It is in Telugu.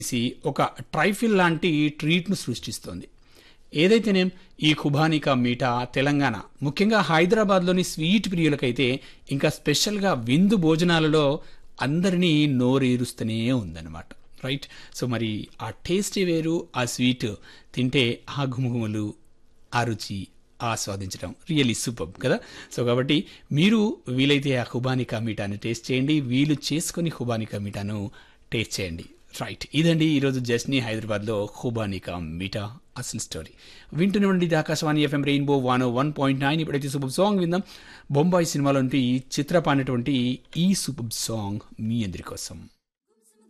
చేసి ఒక ట్రైఫిల్ లాంటి ట్రీట్ను సృష్టిస్తోంది ఏదైతేనేం ఈ ఖుబానికా మీఠా తెలంగాణ ముఖ్యంగా హైదరాబాద్లోని స్వీట్ ప్రియులకైతే ఇంకా స్పెషల్గా విందు భోజనాలలో అందరినీ నోరేరుస్తూనే ఉందన్నమాట రైట్ సో మరి ఆ టేస్టే వేరు ఆ స్వీట్ తింటే ఆ గుమగుమలు ఆ రుచి ఆస్వాదించడం రియల్లీ సూపర్ కదా సో కాబట్టి మీరు వీలైతే ఆ హుబానికా మీఠాను టేస్ట్ చేయండి వీలు చేసుకొని హుబానికా మీఠాను టేస్ట్ చేయండి రైట్ ఇదండి ఈరోజు జస్నీ హైదరాబాద్లో హుబానికా మీఠా అసలు స్టోరీ వింటున్నవండి ఇది Akashvani FM rainbow one one point nine ఇప్పుడైతే సూపర్ సాంగ్ విందాం బొంబాయి సినిమాలోంటి చిత్రపానటువంటి ఈ సూపర్ సాంగ్ మీ అందరి కోసం